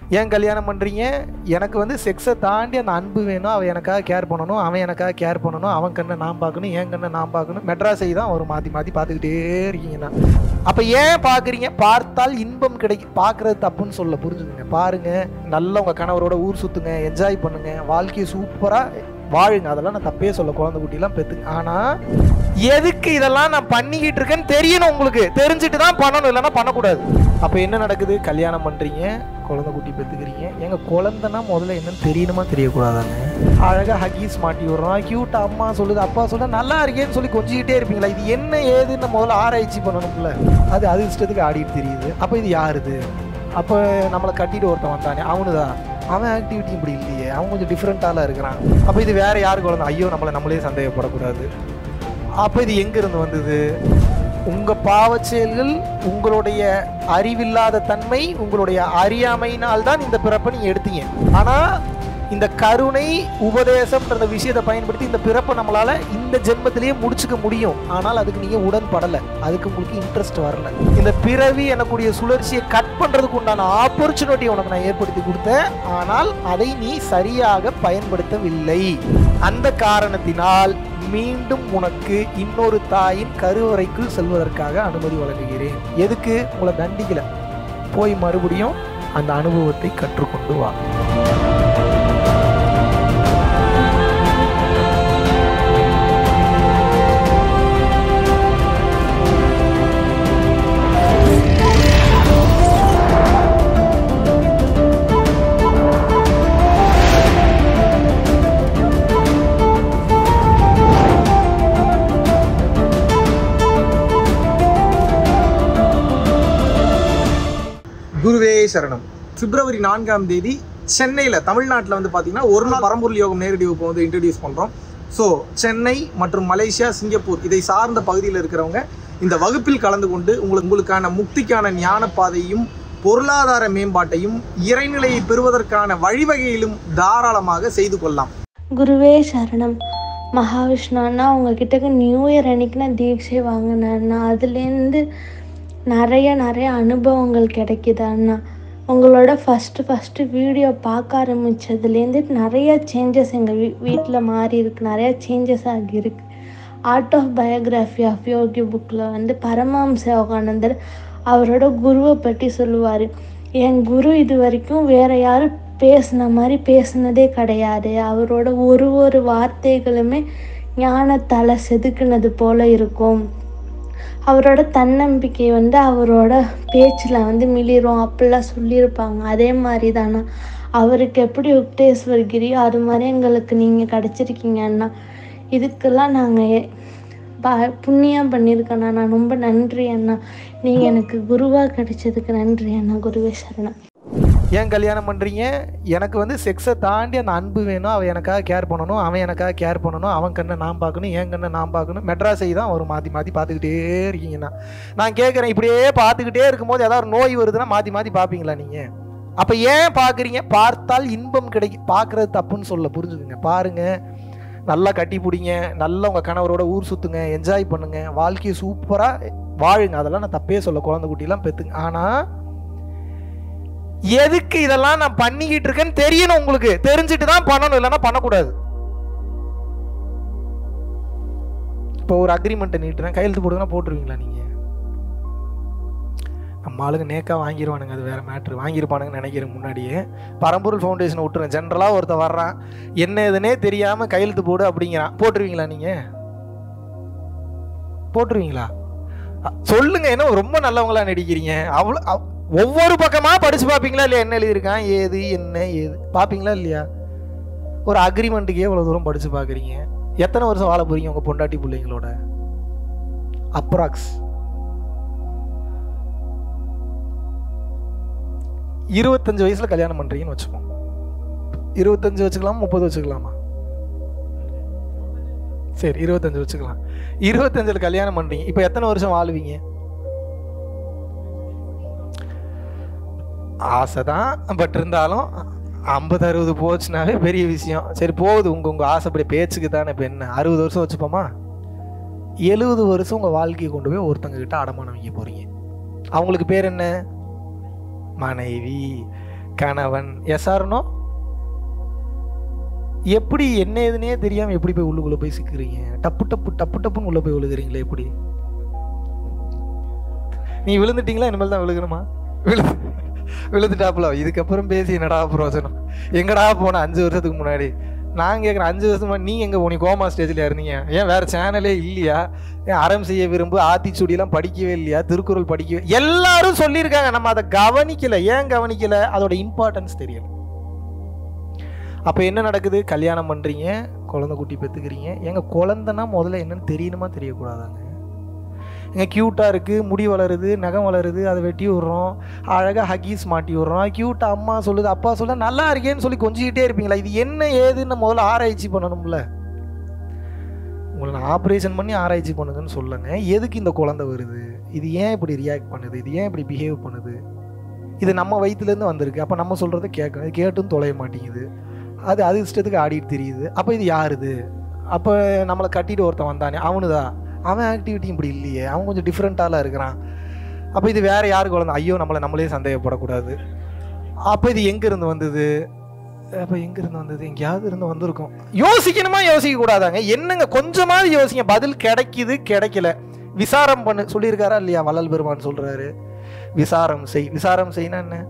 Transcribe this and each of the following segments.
ஏன் கல்யாணம் பண்ணுறீங்க எனக்கு வந்து செக்ஸை தாண்டி அந்த அன்பு வேணும் அவன் எனக்காக கேர் பண்ணணும் அவன் எனக்காக கேர் பண்ணணும் அவன் கண்ணை நான் பார்க்கணும் என் கண்ணை நான் பார்க்கணும் மெட்ராஸை தான் ஒரு மாற்றி மாற்றி பார்த்துக்கிட்டே இருக்கீங்கன்னா அப்போ ஏன் பார்க்குறீங்க பார்த்தால் இன்பம் கிடைக்கும் பார்க்குறது தப்புன்னு சொல்ல புரிஞ்சுதுங்க பாருங்க நல்ல உங்கள் கணவரோட ஊர் சுற்றுங்க என்ஜாய் பண்ணுங்க வாழ்க்கையை சூப்பராக வாழுங்க அதெல்லாம் நான் தப்பே சொல்ல குழந்தை குட்டிலாம் பெற்றுங்க ஆனால் எதுக்கு இதெல்லாம் நான் பண்ணிக்கிட்டு இருக்கேன்னு தெரியணும் உங்களுக்கு தெரிஞ்சுட்டு தான் பண்ணணும் இல்லைன்னா பண்ணக்கூடாது அப்போ என்ன நடக்குது கல்யாணம் பண்ணுறீங்க குழந்தை குட்டி பெற்றுக்கிறீங்க எங்கள் குழந்தைனா முதல்ல என்னன்னு தெரியணுமா தெரியக்கூடாதாங்க அழகாக ஹக்கீஸ் மாட்டி விடுறோம் க்யூட் அம்மா சொல்லுது அப்பா சொல்ல நல்லா இருக்கேன்னு சொல்லி கொஞ்சிக்கிட்டே இருப்பீங்களா இது என்ன ஏதுன்னு முதல்ல ஆராய்ச்சி பண்ணணும்ல அது அது இஷ்டத்துக்கு ஆடிட்டு தெரியுது அப்போ இது யாருது அப்போ நம்மளை கட்டிட்டு ஒருத்தன் வந்தானே அவனுதான் அவன் ஆக்டிவிட்டி இப்படி இல்லையே அவன் கொஞ்சம் டிஃப்ரெண்ட்டால இருக்கிறான் அப்போ இது வேற யாரு குழந்தை ஐயோ நம்மளை நம்மளே சந்தேகப்படக்கூடாது அப்போ இது எங்கிருந்து வந்தது உங்க பாவச் செயல்கள் உங்களுடைய அறிவில்லாத தன்மை உங்களுடைய அறியாமையினால் தான் இந்த பிறப்பை நீங்க எடுத்தீங்க ஆனா இந்த கருணை உபதேசம்ன்ற விஷயத்தை பயன்படுத்தி இந்த பிறப்பை நம்மளால இந்த ஜென்மத்திலேயே முடிச்சுக்க முடியும் ஆனால் அதுக்கு நீங்க உடன்படலை அதுக்கு உங்களுக்கு இன்ட்ரெஸ்ட் வரல இந்த பிறவி எனக்கூடிய சுழற்சியை கட் பண்றதுக்கு உண்டான ஆப்பர்ச்சுனிட்டி உனக்கு நான் ஏற்படுத்தி கொடுத்தேன் ஆனால் அதை நீ சரியாக பயன்படுத்தவில்லை அந்த காரணத்தினால் மீண்டும் உனக்கு இன்னொரு தாயின் கருவறைக்குள் செல்வதற்காக அனுமதி வழங்குகிறேன் எதுக்கு உங்களை தண்டிக்கல போய் மறுபடியும் அந்த அனுபவத்தை கற்றுக்கொண்டு வா குருவே சரணம் பிப்ரவரி நான்காம் தேதி சென்னையில் தமிழ்நாட்டில் வந்து பார்த்தீங்கன்னா ஒரு நாள் பரம்பொருள் யோகம் நேரடி வகுப்பு வந்து இன்ட்ரடியூஸ் பண்ணுறோம் ஸோ சென்னை மற்றும் மலேசியா சிங்கப்பூர் இதை சார்ந்த பகுதியில் இருக்கிறவங்க இந்த வகுப்பில் கலந்து கொண்டு உங்களுக்கு உங்களுக்கான முக்திக்கான ஞான பாதையும் பொருளாதார மேம்பாட்டையும் இறைநிலையை பெறுவதற்கான வழிவகையிலும் தாராளமாக செய்து கொள்ளலாம் குருவே சரணம் மகாவிஷ்ணு அண்ணா உங்ககிட்ட நியூ இயர் அன்னைக்கு நான் தீட்சை வாங்கினேன் அண்ணா அதுலேருந்து நிறைய நிறைய அனுபவங்கள் கிடைக்குது அண்ணா உங்களோட ஃபஸ்ட்டு ஃபஸ்ட்டு வீடியோ பார்க்க ஆரம்பித்ததுலேருந்து நிறைய சேஞ்சஸ் எங்கள் வீ வீட்டில் மாறி இருக்கு நிறைய சேஞ்சஸ் ஆகியிருக்கு art of biography of yogi புக்கில் வந்து பரமஹம்ச யோகானந்தர் அவரோட குருவை பற்றி சொல்லுவார் என் குரு இது வரைக்கும் வேற யாரும் பேசின மாதிரி பேசினதே கிடையாது அவரோட ஒரு ஒரு வார்த்தைகளுமே ஞானத்தால் செதுக்குனது போல இருக்கும் அவரோட தன்னம்பிக்கை வந்து அவரோட பேச்சில் வந்து மிளிரும் அப்படிலாம் சொல்லியிருப்பாங்க அதே மாதிரி தானா அவருக்கு எப்படி உக்டேஸ்வர் கிரியோ அது மாதிரி எங்களுக்கு நீங்கள் கிடச்சிருக்கீங்க அண்ணா இதுக்கெல்லாம் நாங்கள் பா புண்ணியம் பண்ணியிருக்கேண்ணா நான் ரொம்ப நன்றி அண்ணா நீங்கள் எனக்கு குருவாக கிடைச்சதுக்கு நன்றி அண்ணா குருவே சரணம் ஏன் கல்யாணம் பண்ணுறீங்க எனக்கு வந்து செக்ஸை தாண்டி அந்த அன்பு வேணும் அவன் எனக்காக கேர் பண்ணணும் அவன் எனக்காக கேர் பண்ணணும் அவன் கண்ணை நான் பார்க்கணும் என் கண்ணை நான் பார்க்கணும் மெட்ராஸை தான் ஒரு மாற்றி மாற்றி பார்த்துக்கிட்டே இருக்கீங்கண்ணா நான் கேட்குறேன் இப்படியே பார்த்துக்கிட்டே இருக்கும்போது ஏதாவது ஒரு நோய் வருதுன்னா மாற்றி மாற்றி பார்ப்பீங்களா நீங்கள் அப்போ ஏன் பார்க்குறீங்க பார்த்தால் இன்பம் கிடைக்கும் பார்க்குறது தப்புன்னு சொல்ல புரிஞ்சுதுங்க பாருங்க நல்லா கட்டி பிடிங்க நல்லா உங்கள் கணவரோட ஊர் சுற்றுங்க என்ஜாய் பண்ணுங்க வாழ்க்கையை சூப்பராக வாழுங்க அதெல்லாம் நான் தப்பே சொல்ல குழந்தை குட்டிலாம் பெற்றுங்க ஆனால் எதுக்கு இதெல்லாம் நான் பண்ணிக்கிட்டு இருக்கேன்னு தெரியணும் உங்களுக்கு தெரிஞ்சுட்டு தான் பண்ணணும் இல்லைன்னா பண்ணக்கூடாது இப்போ ஒரு அக்ரிமெண்ட்டை நீட்டுறேன் கையெழுத்து போடுங்கன்னா போட்டுருவீங்களா நீங்கள் நம்ம ஆளுங்க நேக்கா வாங்கிடுவானுங்க அது வேற மேட்ரு வாங்கியிருப்பானுங்கன்னு நினைக்கிறேன் முன்னாடியே பரம்பொருள் ஃபவுண்டேஷன் விட்டுருங்க ஜென்ரலாக ஒருத்தன் வர்றான் என்ன எதுனே தெரியாமல் கையெழுத்து போடு அப்படிங்கிறான் போட்டுருவீங்களா நீங்கள் போட்டுருவீங்களா அ, சொல்லுங்க என்ன ரொம்ப நல்லவங்களா நடிக்கிறீங்க அவ்வளோ அவ்- ஒவ்வொரு பக்கமா படிச்சு பார்ப்பீங்களா இல்லையா என்ன எழுதியிருக்கான் ஏது என்ன ஏது பார்ப்பீங்களா இல்லையா ஒரு அக்ரிமெண்ட்டுக்கே இவ்வளோ தூரம் படிச்சு பார்க்குறீங்க எத்தனை வருஷம் வாழ போறீங்க உங்க பொண்டாட்டி பிள்ளைங்களோட அப்ராக்ஸ் இருபத்தஞ்சு வயசுல கல்யாணம் பண்றீங்கன்னு வச்சுப்போம் இருபத்தஞ்சு வச்சுக்கலாமா முப்பது வச்சுக்கலாமா சரி இருபத்தஞ்சு வச்சுக்கலாம் இருபத்தஞ்சில் கல்யாணம் பண்றீங்க இப்போ எத்தனை வருஷம் வாழுவீங்க ஆசை தான் பட் இருந்தாலும் ஐம்பது அறுபது போச்சுனாவே பெரிய விஷயம் சரி போகுது உங்கள் உங்கள் ஆசைப்படி பேச்சுக்கு தானே இப்போ என்ன அறுபது வருஷம் வச்சுப்போமா எழுபது வருஷம் உங்கள் வாழ்க்கையை கொண்டு போய் ஒருத்தங்க கிட்ட அடமானம் வைக்க போகிறீங்க அவங்களுக்கு பேர் என்ன மனைவி கணவன் எஸ்ஆர்னோ எப்படி என்ன ஏதுனே தெரியாம எப்படி போய் உள்ளுக்குள்ள போய் சிக்கிறீங்க டப்பு டப்பு டப்பு டப்புன்னு உள்ள போய் விழுகிறீங்களே எப்படி நீ விழுந்துட்டீங்களா இனிமேல் தான் விழுகணுமா விழு விழுந்துட்டாப்புல இதுக்கப்புறம் பேசி என்னடா பிரயோஜனம் எங்கடா போன அஞ்சு வருஷத்துக்கு முன்னாடி நான் கேட்குறேன் அஞ்சு வருஷமா நீ எங்க போனி கோமா ஸ்டேஜ்ல இருந்தீங்க ஏன் வேற சேனலே இல்லையா ஏன் அறம் செய்ய விரும்பு ஆத்திச்சூடியெல்லாம் படிக்கவே இல்லையா திருக்குறள் படிக்கவே எல்லாரும் சொல்லியிருக்காங்க நம்ம அதை கவனிக்கல ஏன் கவனிக்கல அதோட இம்பார்ட்டன்ஸ் தெரியல அப்போ என்ன நடக்குது கல்யாணம் பண்ணுறீங்க குழந்தை குட்டி பெற்றுக்கிறீங்க எங்க குழந்தைன்னா முதல்ல என்னன்னு தெரியணுமா தெரியக்கூடாதாங்க எங்க க்யூட்டாக இருக்குது முடி வளருது நகம் வளருது அதை வெட்டி விட்றோம் அழகாக ஹக்கீஸ் மாட்டி விட்றோம் க்யூட்டாக அம்மா சொல்லுது அப்பா சொல்ல நல்லா இருக்கேன்னு சொல்லி கொஞ்சிக்கிட்டே இருப்பீங்களா இது என்ன ஏதுன்னு முதல்ல ஆராய்ச்சி பண்ணணும்ல உங்களை நான் ஆப்ரேஷன் பண்ணி ஆராய்ச்சி பண்ணுங்கன்னு சொல்லுங்க எதுக்கு இந்த குழந்தை வருது இது ஏன் இப்படி ரியாக்ட் பண்ணுது இது ஏன் இப்படி பிஹேவ் பண்ணுது இது நம்ம வயிற்றுலேருந்து வந்திருக்கு அப்போ நம்ம சொல்கிறத கேட்கணும் இது கேட்டும் தொலைய மாட்டேங்குது அது அது இஷ்டத்துக்கு ஆடிட்டு தெரியுது அப்போ இது யாருது அப்போ நம்மளை கட்டிட்டு ஒருத்தன் வந்தானே அவனுதான் அவன் ஆக்டிவிட்டி இப்படி இல்லையே அவன் கொஞ்சம் டிஃப்ரெண்ட்டாலாம் இருக்கிறான் அப்போ இது வேற யாரு குழந்தை ஐயோ நம்மளை நம்மளே சந்தேகப்படக்கூடாது அப்போ இது எங்கேருந்து வந்தது அப்போ எங்கேருந்து வந்தது எங்கேயாவது இருந்து வந்திருக்கும் யோசிக்கணுமா யோசிக்க கூடாதாங்க என்னங்க கொஞ்சமாவது யோசிங்க பதில் கிடைக்குது கிடைக்கல விசாரம் பண்ணு சொல்லியிருக்காரா இல்லையா வள்ளல் பெருமான் சொல்றாரு விசாரம் செய் விசாரம் செய்னா என்ன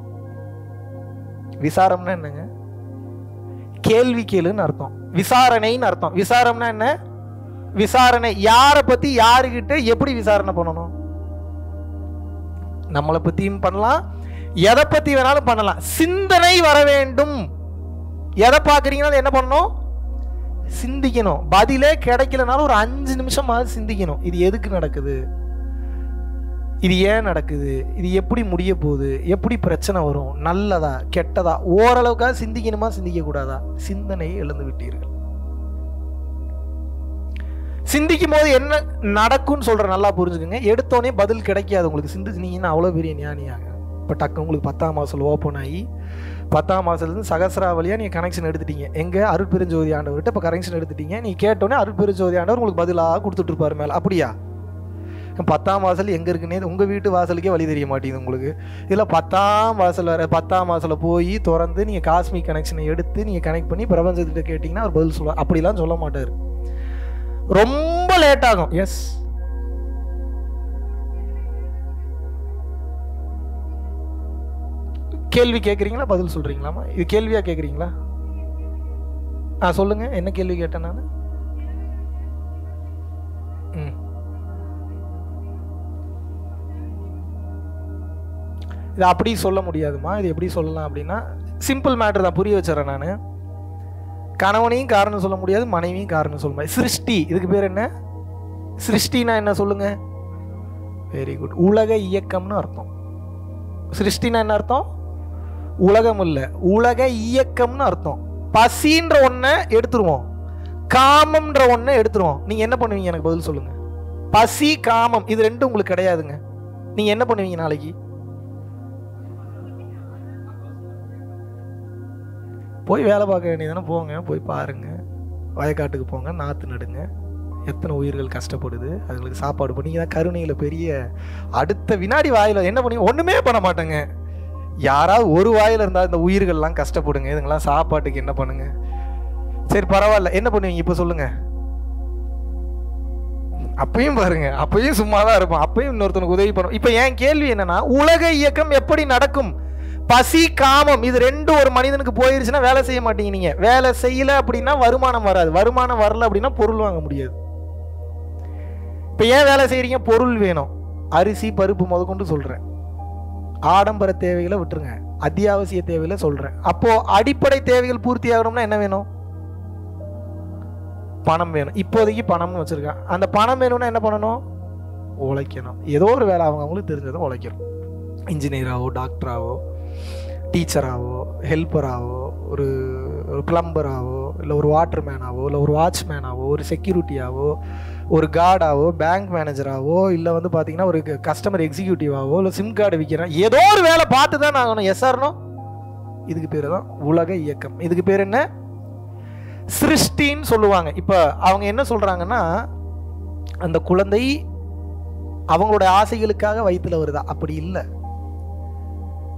விசாரம்னா என்னங்க கேள்வி கேளுன்னு அர்த்தம் விசாரணைன்னு அர்த்தம் விசாரம்னா என்ன விசாரணை யாரை பத்தி யாருக்கிட்ட எப்படி விசாரணை பண்ணணும் நம்மளை பத்தியும் பண்ணலாம் எதை பத்தி வேணாலும் பண்ணலாம் சிந்தனை வர வேண்டும் எதை பார்க்குறீங்கன்னா அது என்ன பண்ணணும் சிந்திக்கணும் பதிலே கிடைக்கலனாலும் ஒரு அஞ்சு நிமிஷமாவது சிந்திக்கணும் இது எதுக்கு நடக்குது இது ஏன் நடக்குது இது எப்படி முடிய போகுது எப்படி பிரச்சனை வரும் நல்லதா கெட்டதா ஓரளவுக்காக சிந்திக்கணுமா சிந்திக்க கூடாதா சிந்தனையை இழந்து விட்டீர்கள் சிந்திக்கும் போது என்ன நடக்கும்னு சொல்ற நல்லா புரிஞ்சுக்கோங்க எடுத்தோடனே பதில் கிடைக்காது உங்களுக்கு சிந்திச்சினீங்கன்னா அவ்வளோ பெரிய ஞானியாங்க இப்போ டக்கு உங்களுக்கு பத்தாம் மாதம் ஓப்பன் ஆகி பத்தாம் மாதத்துலேருந்து சகசிராவளியாக நீங்கள் கனெக்ஷன் எடுத்துட்டீங்க எங்கே அருட்பெருஞ்சோதி ஆண்டவர்கிட்ட இப்போ கனெக்ஷன் எடுத்துட்டீங்க நீ கேட்டோன்னே அருட்பெருஞ்சோதி ஆண்டவர் உங்களுக்கு பதிலாக கொடுத்துட்டு இருப்பாரு மேலே அப்படியா பத்தாம் வாசல் எங்கே இருக்குன்னே உங்கள் வீட்டு வாசலுக்கே வழி தெரிய மாட்டேங்குது உங்களுக்கு இதில் பத்தாம் வாசல் வர பத்தாம் வாசலில் போய் திறந்து நீங்கள் காஸ்மிக் கனெக்ஷனை எடுத்து நீங்கள் கனெக்ட் பண்ணி பிரபஞ்சத்திட்ட கேட்டிங்கன்னா அவர் பதில் சொல்லுவார் அப்படிலாம் சொல்ல மாட்டார் ரொம்ப லேட் ஆகும் எஸ் கேள்வி கேட்குறீங்களா பதில் சொல்கிறீங்களாமா இது கேள்வியாக கேட்குறீங்களா ஆ சொல்லுங்க என்ன கேள்வி கேட்டேன் நான் ம் இது அப்படி சொல்ல முடியாதுமா இது எப்படி சொல்லலாம் அப்படின்னா சிம்பிள் மேட்டர் தான் புரிய வச்சுறேன் நான் கணவனையும் காரணம் சொல்ல முடியாது மனைவியும் காரணம் சொல்ல முடியாது சிருஷ்டி இதுக்கு பேர் என்ன சிருஷ்டினா என்ன சொல்லுங்க வெரி குட் உலக இயக்கம்னு அர்த்தம் சிருஷ்டினா என்ன அர்த்தம் உலகம் இல்லை உலக இயக்கம்னு அர்த்தம் பசின்ற ஒன்றை எடுத்துருவோம் காமம்ன்ற ஒன்றை எடுத்துருவோம் நீங்க என்ன பண்ணுவீங்க எனக்கு பதில் சொல்லுங்க பசி காமம் இது ரெண்டும் உங்களுக்கு கிடையாதுங்க நீங்க என்ன பண்ணுவீங்க நாளைக்கு போய் வேலை பார்க்க வேண்டியதானே போங்க போய் பாருங்க வயக்காட்டுக்கு போங்க நாற்று நடுங்க எத்தனை உயிர்கள் கஷ்டப்படுது அதுங்களுக்கு சாப்பாடு பண்ணி தான் கருணையில் பெரிய அடுத்த வினாடி வாயில் என்ன பண்ணி ஒன்றுமே பண்ண மாட்டேங்க யாராவது ஒரு வாயில் இருந்தால் இந்த உயிர்கள்லாம் கஷ்டப்படுங்க இதுங்கெல்லாம் சாப்பாட்டுக்கு என்ன பண்ணுங்க சரி பரவாயில்ல என்ன பண்ணுவீங்க இப்போ சொல்லுங்க அப்பயும் பாருங்க அப்பயும் சும்மா தான் இருப்போம் அப்பயும் இன்னொருத்தனுக்கு உதவி பண்ணும் இப்போ என் கேள்வி என்னன்னா உலக இயக்கம் எப்படி நடக்கும் பசி காமம் இது ரெண்டும் ஒரு மனிதனுக்கு போயிருச்சுன்னா வேலை செய்ய மாட்டீங்க நீங்க வேலை செய்யல அப்படின்னா வருமானம் வராது வருமானம் வரல அப்படின்னா பொருள் வாங்க முடியாது இப்போ ஏன் வேலை செய்றீங்க பொருள் வேணும் அரிசி பருப்பு முதற்கொண்டு சொல்றேன் ஆடம்பர தேவைகளை விட்டுருங்க அத்தியாவசிய தேவைகளை சொல்றேன் அப்போ அடிப்படை தேவைகள் பூர்த்தி ஆகணும்னா என்ன வேணும் பணம் வேணும் இப்போதைக்கு பணம்னு வச்சிருக்கேன் அந்த பணம் வேணும்னா என்ன பண்ணணும் உழைக்கணும் ஏதோ ஒரு வேலை அவங்க அவங்களுக்கு தெரிஞ்சதை உழைக்கணும் இன்ஜினியராகவோ டாக்டராகவோ டீச்சராகவோ ஹெல்ப்பராகவோ ஒரு ஒரு பிளம்பராகவோ இல்லை ஒரு வாட்டர்மேனாவோ இல்லை ஒரு வாட்ச்மேனாவோ ஒரு செக்யூரிட்டியாவோ ஒரு கார்டாவோ பேங்க் மேனேஜராகவோ இல்லை வந்து பார்த்தீங்கன்னா ஒரு கஸ்டமர் எக்ஸிக்யூட்டிவாவோ இல்லை சிம் கார்டு விற்கிறேன் ஏதோ ஒரு வேலை பார்த்து தான் ஆகணும் எஸ்ஆர்னோ இதுக்கு பேர் தான் உலக இயக்கம் இதுக்கு பேர் என்ன சிருஷ்டின்னு சொல்லுவாங்க இப்போ அவங்க என்ன சொல்கிறாங்கன்னா அந்த குழந்தை அவங்களோட ஆசைகளுக்காக வயித்துல வருதா அப்படி இல்லை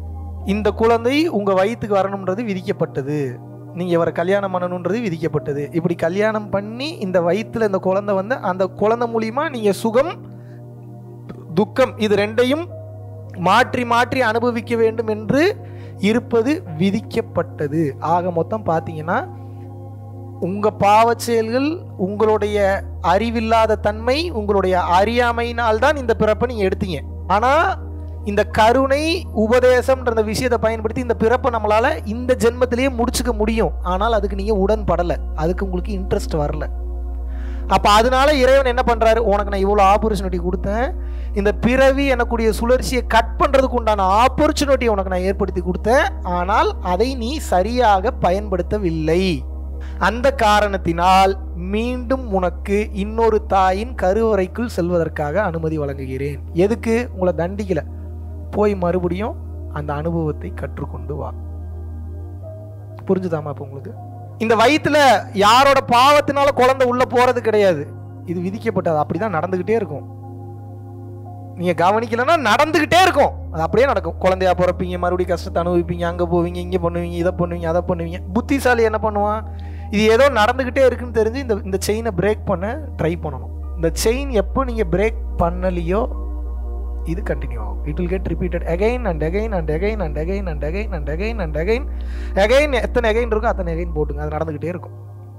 இந்த குழந்தை உங்க வயிற்றுக்கு வரணுன்றது விதிக்கப்பட்டது நீங்க இவரை கல்யாணம் பண்ணணுன்றது விதிக்கப்பட்டது இப்படி கல்யாணம் பண்ணி இந்த வயிற்றுல இந்த குழந்தை வந்து அந்த குழந்தை மூலியமா நீங்க சுகம் துக்கம் இது ரெண்டையும் மாற்றி மாற்றி அனுபவிக்க வேண்டும் என்று இருப்பது விதிக்கப்பட்டது ஆக மொத்தம் பார்த்தீங்கன்னா உங்க பாவச் செயல்கள் உங்களுடைய அறிவில்லாத தன்மை உங்களுடைய அறியாமையினால் தான் இந்த பிறப்பை நீங்க எடுத்தீங்க ஆனா இந்த கருணை உபதேசம்ன்ற அந்த விஷயத்தை பயன்படுத்தி இந்த பிறப்பை நம்மளால இந்த ஜென்மத்திலேயே முடிச்சுக்க முடியும் ஆனால் அதுக்கு நீங்க உடன்படலை அதுக்கு உங்களுக்கு இன்ட்ரெஸ்ட் வரல அப்ப அதனால இறைவன் என்ன பண்றாரு உனக்கு நான் இவ்வளோ ஆப்பர்ச்சுனிட்டி கொடுத்தேன் இந்த பிறவி எனக்குடைய சுழற்சியை கட் பண்றதுக்கு உண்டான ஆப்பர்ச்சுனிட்டி உனக்கு நான் ஏற்படுத்தி கொடுத்தேன் ஆனால் அதை நீ சரியாக பயன்படுத்தவில்லை அந்த காரணத்தினால் மீண்டும் உனக்கு இன்னொரு தாயின் கருவறைக்குள் செல்வதற்காக அனுமதி வழங்குகிறேன் எதுக்கு உங்களை தண்டிக்கல போய் மறுபடியும் அந்த அனுபவத்தை கற்றுக்கொண்டு வா புரிஞ்சுதாமா அப்போ உங்களுக்கு இந்த வயித்துல யாரோட பாவத்தினால குழந்தை உள்ள போறது கிடையாது இது விதிக்கப்பட்டது அப்படிதான் நடந்துகிட்டே இருக்கும் நீங்க கவனிக்கலன்னா நடந்துகிட்டே இருக்கும் அது அப்படியே நடக்கும் குழந்தையா பிறப்பீங்க மறுபடியும் கஷ்டத்தை அனுபவிப்பீங்க அங்க போவீங்க இங்க பண்ணுவீங்க இதை பண்ணுவீங்க அதை பண்ணுவீங்க புத்திசாலி என்ன பண்ணுவான் இது ஏதோ நடந்துகிட்டே இருக்குன்னு தெரிஞ்சு இந்த இந்த செயினை பிரேக் பண்ண ட்ரை பண்ணணும் இந்த செயின் எப்போ நீங்க பிரேக் பண்ணலையோ இது கண்டினியூ ஆகும் it will get repeated again and again and again and again and again and again and again again எத்தனை அகைன் இருக்கோ அத்தனை அகைன் போட்டுங்க அது நடந்துகிட்டே இருக்கும்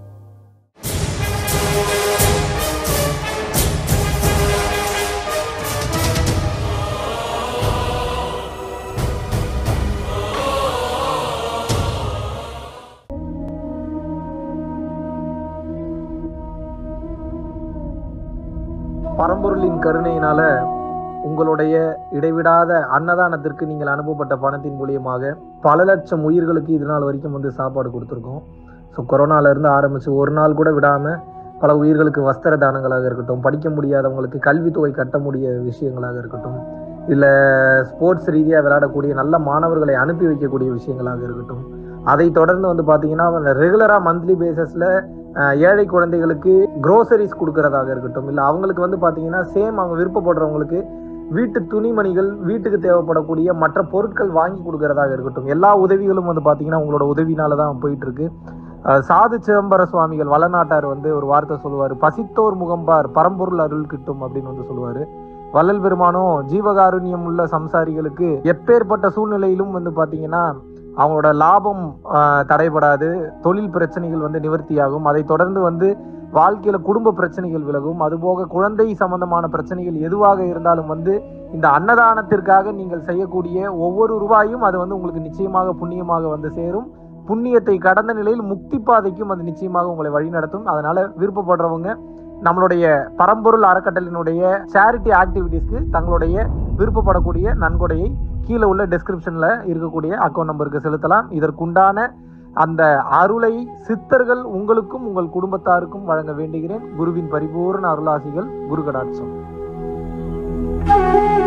பரம்பொருளின் கருணையினால உங்களுடைய இடைவிடாத அன்னதானத்திற்கு நீங்கள் அனுப்பப்பட்ட பணத்தின் மூலியமாக பல லட்சம் உயிர்களுக்கு இது நாள் வரைக்கும் வந்து சாப்பாடு கொடுத்துருக்கோம் ஸோ கொரோனால இருந்து ஆரம்பிச்சு ஒரு நாள் கூட விடாம பல உயிர்களுக்கு வஸ்திர தானங்களாக இருக்கட்டும் படிக்க முடியாதவங்களுக்கு கல்வித்தொகை கட்ட முடிய விஷயங்களாக இருக்கட்டும் இல்லை ஸ்போர்ட்ஸ் ரீதியாக விளையாடக்கூடிய நல்ல மாணவர்களை அனுப்பி வைக்கக்கூடிய விஷயங்களாக இருக்கட்டும் அதை தொடர்ந்து வந்து பார்த்தீங்கன்னா ரெகுலராக மந்த்லி பேசிஸில் ஏழை குழந்தைகளுக்கு க்ரோசரிஸ் கொடுக்கறதாக இருக்கட்டும் இல்லை அவங்களுக்கு வந்து பார்த்தீங்கன்னா சேம் அவங்க விருப்பப்படுறவங்களுக்கு வீட்டு துணிமணிகள் வீட்டுக்கு தேவைப்படக்கூடிய மற்ற பொருட்கள் வாங்கி கொடுக்கறதாக இருக்கட்டும் எல்லா உதவிகளும் வந்து பார்த்தீங்கன்னா உங்களோட உதவினால தான் போயிட்டு இருக்கு அஹ் சாது சிதம்பர சுவாமிகள் வளநாட்டார் வந்து ஒரு வார்த்தை சொல்லுவார் பசித்தோர் முகம்பார் பரம்பொருள் அருள் கிட்டும் அப்படின்னு வந்து சொல்லுவார் வள்ளல் பெருமானும் ஜீவகாருண்யம் உள்ள சம்சாரிகளுக்கு எப்பேற்பட்ட சூழ்நிலையிலும் வந்து பார்த்தீங்கன்னா அவங்களோட லாபம் ஆஹ், தடைபடாது தொழில் பிரச்சனைகள் வந்து நிவர்த்தியாகும் அதை தொடர்ந்து வந்து வாழ்க்கையில குடும்ப பிரச்சனைகள் விலகும் அதுபோக குழந்தை சம்பந்தமான பிரச்சனைகள் எதுவாக இருந்தாலும் வந்து இந்த அன்னதானத்திற்காக நீங்கள் செய்யக்கூடிய ஒவ்வொரு ரூபாயும் அது வந்து உங்களுக்கு நிச்சயமாக புண்ணியமாக வந்து சேரும் புண்ணியத்தை கடந்த நிலையில் முக்தி பாதைக்கும் அது நிச்சயமாக உங்களை வழிநடத்தும் அதனால விருப்பப்படுறவங்க நம்மளுடைய பரம்பொருள் அறக்கட்டளினுடைய சேரிட்டி ஆக்டிவிட்டீஸ்க்கு தங்களுடைய விருப்பப்படக்கூடிய நன்கொடையை கீழே உள்ள டெஸ்கிரிப்ஷன்ல இருக்கக்கூடிய அக்கௌண்ட் நம்பருக்கு செலுத்தலாம் இதற்குண்டான அந்த அருளை சித்தர்கள் உங்களுக்கும் உங்கள் குடும்பத்தாருக்கும் வழங்க வேண்டுகிறேன் குருவின் பரிபூர்ண அருளாசிகள் குரு கடாட்சம்